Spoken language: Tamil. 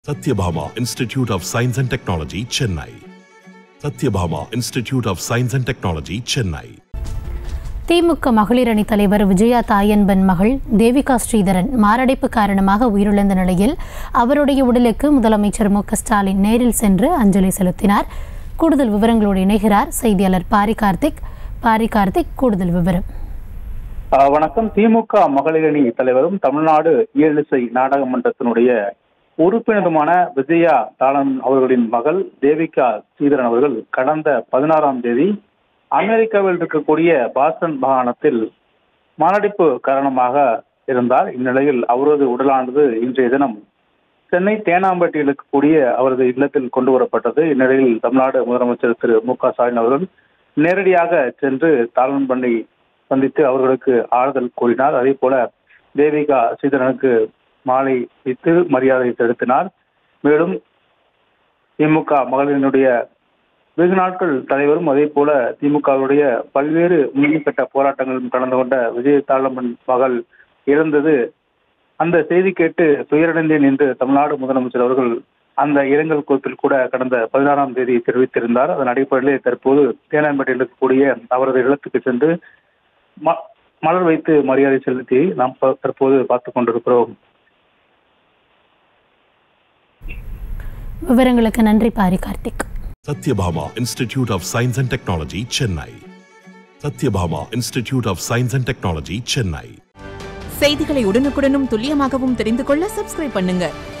Satyabhama Institute of Science and Technology, Chennai. Satyabhama Institute of Science and Technology, Chennai. திமுக மகளிர் அணி தலைவர் விஜயா தாயன்பன் மகள் தேவிகா ஸ்ரீதரன் மாரடைப்பு காரணமாக உயிரிழந்த நிலையில் அவருடைய உடலுக்கு முதலமைச்சர் மு க ஸ்டாலின் நேரில் சென்று அஞ்சலி செலுத்தினார் கூடுதல் விவரங்களோடு இணைகிறார் செய்தியாளர் பாரி கார்த்திக் பாரி கார்த்திக் கூடுதல் விவரம் ஆஹ் வணக்கம் திமுக மகளிர் அணி தலைவரும் தமிழ்நாடு இயலிசை நாடக மன்றத்தினுடைய உறுப்பினருமான விஜயா தாளன் அவர்களின் மகள் தேவிகா ஸ்ரீதரன் அவர்கள் கடந்த பதினாறாம் தேதி அமெரிக்காவில் இருக்கக்கூடிய பாஸ்டன் மாகாணத்தில் மாரடைப்பு காரணமாக இருந்தார் இந்நிலையில் அவரது உடலானது இன்றைய தினம் சென்னை தேனாம்பேட்டையில் இருக்கக்கூடிய அவரது இல்லத்தில் கொண்டு வரப்பட்டது இந்நிலையில் தமிழ்நாடு முதலமைச்சர் திரு மு க ஸ்டாலின் அவர்கள் நேரடியாக சென்று தாளன் பண்ணை சந்தித்து அவர்களுக்கு ஆறுதல் கூறினார் அதே போல தேவிகா ஸ்ரீதரனுக்கு மாலை வைத்து மரியாதை செலுத்தினார் மேலும் திமுக மகளிரினுடைய வெகு நாட்கள் தலைவரும் அதே போல திமுகவுடைய பல்வேறு முன்னணிக்கட்ட போராட்டங்களிலும் கலந்து கொண்ட விஜய தாளம்மன் மகள் இறந்தது அந்த செய்தி கேட்டு துயரடைந்தேன் என்று தமிழ்நாடு முதலமைச்சர் அவர்கள் அந்த இரங்கல் குறிப்பில் கூட கடந்த பதினாறாம் தேதி தெரிவித்திருந்தார் அதன் அடிப்படையிலே தற்போது தேனாம்பேட்டையில் இருக்கக்கூடிய அவரது இல்லத்துக்கு சென்று ம- மலர் வைத்து மரியாதை செலுத்தி நாம் ப- தற்போது பார்த்துக் கொண்டிருக்கிறோம் விவரங்களுக்கு நன்றி Pari Karthik Satyabhama Institute of Science and Technology, Chennai. Satyabhama Institute of Science and Technology, Chennai. செய்திகளை உடனுக்குடனும் துல்லியமாகவும் தெரிந்து கொள்ள சப்ஸ்கிரைப் பண்ணுங்க